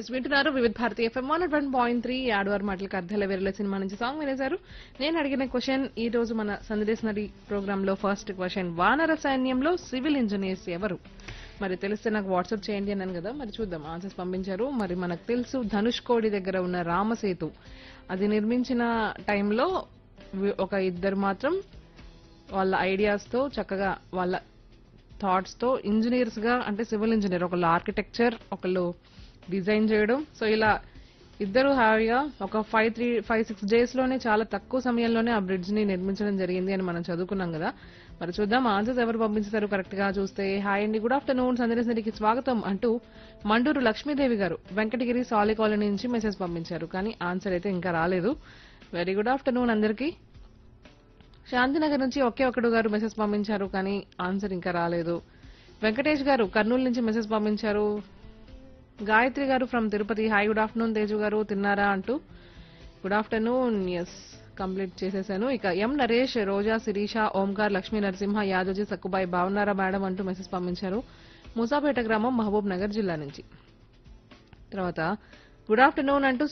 yes వింటున్నారు Vividh Bharati F M one one point three ఆడవారి మాటలకు అర్థాల వేరేల సినిమా నుంచి సాంగ్ వినేశారు నేను అడిగిన క్వశ్చన్ ఈ రోజు మన సందేశనరీ ప్రోగ్రామ్ లో ఫస్ట్ క్వశ్చన్ వానర సైన్యంలో సివిల్ ఇంజనీర్స్ ఎవరు మరి తెలిస్తే నాకు వాట్సాప్ చేయండి అన్నాను కదా మరి చూద్దాం ఆన్సర్స్ పంపించారు మరి మనకు తెలుసు ధనుష్ కోడి దగ్గర ఉన్న రామసేతు అది నిర్మించిన టైంలో వి- ఒక ఇద్దరు మాత్రం వాళ్ళ ఐడియాస్ తో చక్కగా వాళ్ళ థాట్స్ తో ఇంజనీర్స్ గా అంటే సివిల్ ఇంజనీర్ ఒకళ్ళు ఆర్కిటెక్చర్ ఒకళ్ళు డిజైన్ చేయడం సో ఇలా ఇద్దరు హాయిగా ఒక five three five six days లోనే చాలా తక్కువ సమయంలోనే ఆ బ్రిడ్జ్ ని నిర్మించడం జరిగింది అని మనం చదువుకున్నాం కదా మరి చూద్దాం ఆన్సర్స్ ఎవరు పంపించారు కరెక్ట్ గా చూస్తే హాయ్ అండి గుడ్ ఆఫ్టర్నూన్ సందర్శనకి స్వాగతం అంటూ మండూరు లక్ష్మీదేవి గారు వెంకటగిరి సాలి కాలనీ నుంచి మెసేజ్ పంపించారు కానీ ఆన్సర్ అయితే ఇంకా రాలేదు వెరీ గుడ్ ఆఫ్టర్నూన్ అందరికీ శాంతినగర్ నుంచి ఒకే ఒకడు గారు మెసేజ్ పంపించారు కానీ ఆన్సర్ ఇంకా రాలేదు వెంకటేష్ గారు కర్నూలు నుంచి మెసేజ్ పంపించారు Gayatri garu from Tirupati hi good afternoon Teju garu తిన్నారా అంటూ గుడ్ ఆఫ్టర్నూన్ ఎస్ కంప్లీట్ చేసేసాను ఇక ఎం నరేష్ రోజా శిరీష ఓంకార్ లక్ష్మీ నరసింహ యాదోజీ సక్కుబాయి బాగున్నారా మేడం అంటూ మెసేజ్ పంపించారు మూసాపేట గ్రామం మహబూబ్ నగర్ జిల్లా నుంచి తర్వాత గుడ్ ఆఫ్టర్నూన్ అంటూ